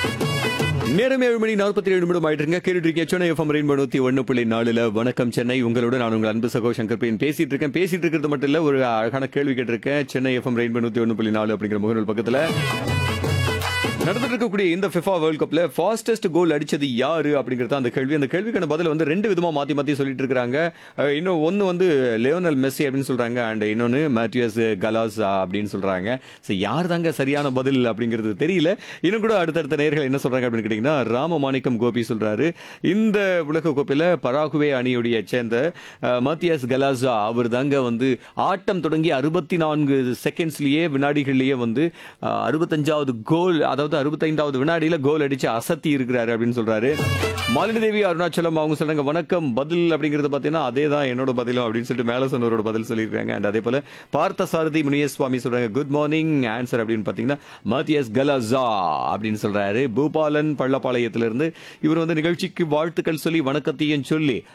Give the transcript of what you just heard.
நேரம் ஏழு மணி நாற்பத்தி ஏழு நிமிடம் ஆயிட்டு இருங்க கேட்டுட்டு இருக்கேன் சென்னை எஃப்எம் ரெயின்போ நூத்தி ஒன்னு புள்ளி நாலுல வணக்கம் சென்னை உங்களோட நான் உங்கள் அன்பு சகோ சங்கர் பிரியன் பேசிட்டு இருக்கேன் பேசிட்டு இருக்கிறது மட்டும் இல்ல ஒரு அழகான கேள்வி கேட்டிருக்கேன் சென்னை எஃப்எம் ரெயின்போ நூத்தி ஒன்னு புள்ளி நாலு அப்படிங்கிற முகநூல் பக்கத்துல நடந்துட்டு இருக்கக்கூடிய இந்த ஃபிஃபா வேர்ல்ட் கப்ல ஃபாஸ்டஸ்ட் கோல் அடிச்சது யாரு அப்படிங்கறது அந்த கேள்வி அந்த கேள்விக்கான பதில் வந்து ரெண்டு விதமா மாத்தி மாத்தி சொல்லிட்டு இருக்காங்க அஹ் இன்னும் ஒன்னு வந்து லியோனல் மெஸ்ஸி அப்படின்னு சொல்றாங்க அண்ட் இன்னொன்னு மேத்யூஸ் கலாஸ் அப்படின்னு சொல்றாங்க ஸோ யார் தாங்க சரியான பதில் அப்படிங்கிறது தெரியல இன்னும் கூட அடுத்தடுத்த நேர்கள் என்ன சொல்றாங்க அப்படின்னு கேட்டீங்கன்னா ராமமாணிக்கம் கோபி சொல்றாரு இந்த உலக கோப்பையில பராகுவே அணியுடைய சேர்ந்த அஹ், மத்தியாஸ் கலாசா அவர் தாங்க வந்து ஆட்டம் தொடங்கி அறுபத்தி நான்கு செகண்ட்ஸ்லயே வினாடிகள்லயே வந்து அஹ், அறுபத்தஞ்சாவது கோல் அதாவது அறுபத்தைந்தாவது வினாடியில கோல் அடிச்சு அசத்தி இருக்கிறாரு அப்படின்னு சொல்றாரு மாலினி தேவி அருணாச்சலம் அவங்க சொல்றாங்க வணக்கம் பதில் அப்படிங்கறது பாத்தீங்கன்னா அதே தான் என்னோட பதிலும் அப்படின்னு சொல்லிட்டு மேல சொன்னவரோட பதில் சொல்லியிருக்காங்க அண்ட் அதே போல பார்த்த சாரதி முனியசுவாமி சொல்றாங்க குட் மார்னிங் ஆன்சர் அப்படின்னு பாத்தீங்கன்னா மத்தியஸ் கலசா அப்படின்னு சொல்றாரு பூபாலன் பள்ளப்பாளையத்திலிருந்து இவர் வந்து நிகழ்ச்சிக்கு வாழ்த்துக்கள் சொல்லி வணக்கத்தையும் சொல்லி